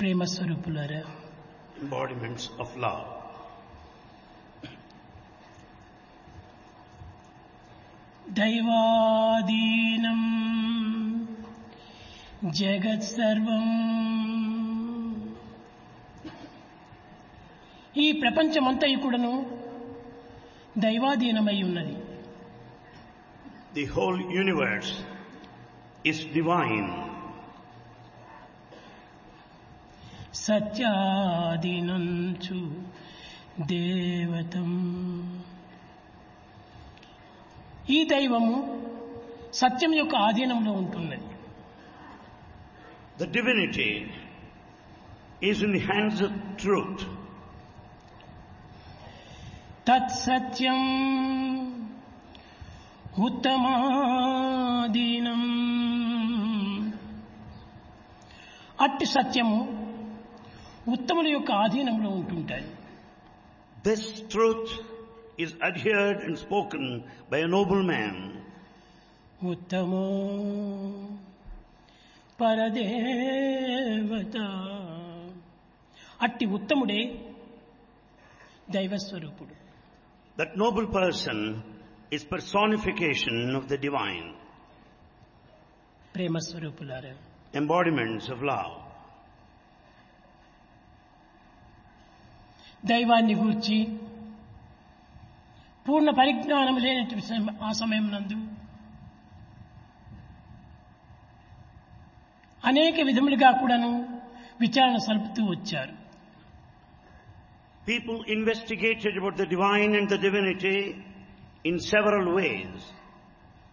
ప్రేమ స్వరూపులారా embodiments of love. దైవాధీనం జగత్ సర్వం ఈ ప్రపంచమంతయు కూడాను దైవాధీనమై ఉన్నది The whole universe is divine. సత్యాధీనంచు దేవతం ఈ దైవము సత్యం యొక్క ఆధీనంలో ఉంటున్నది The divinity is in the hands of truth. తత్సత్యం ఉత్తమాధీనం అట్టి సత్యము ఉత్తముల యొక్క ఆధీనంలో ఉంటుంటాయి This truth is adhered and spoken by a noble man. ఉత్తమో పరదేవత అట్టి ఉత్తముడే దైవస్వరూపుడు That noble person is personification of the divine, ప్రేమస్వరూపులారా embodiments of love. దైవాన్ని గూర్చి పూర్ణ పరిజ్ఞానం లేనటువంటి సమ- ఆ సమయం నందు అనేక విధములుగా కూడాను విచారణ సలుపుతూ వచ్చారు People investigated about the divine and the divinity in several ways.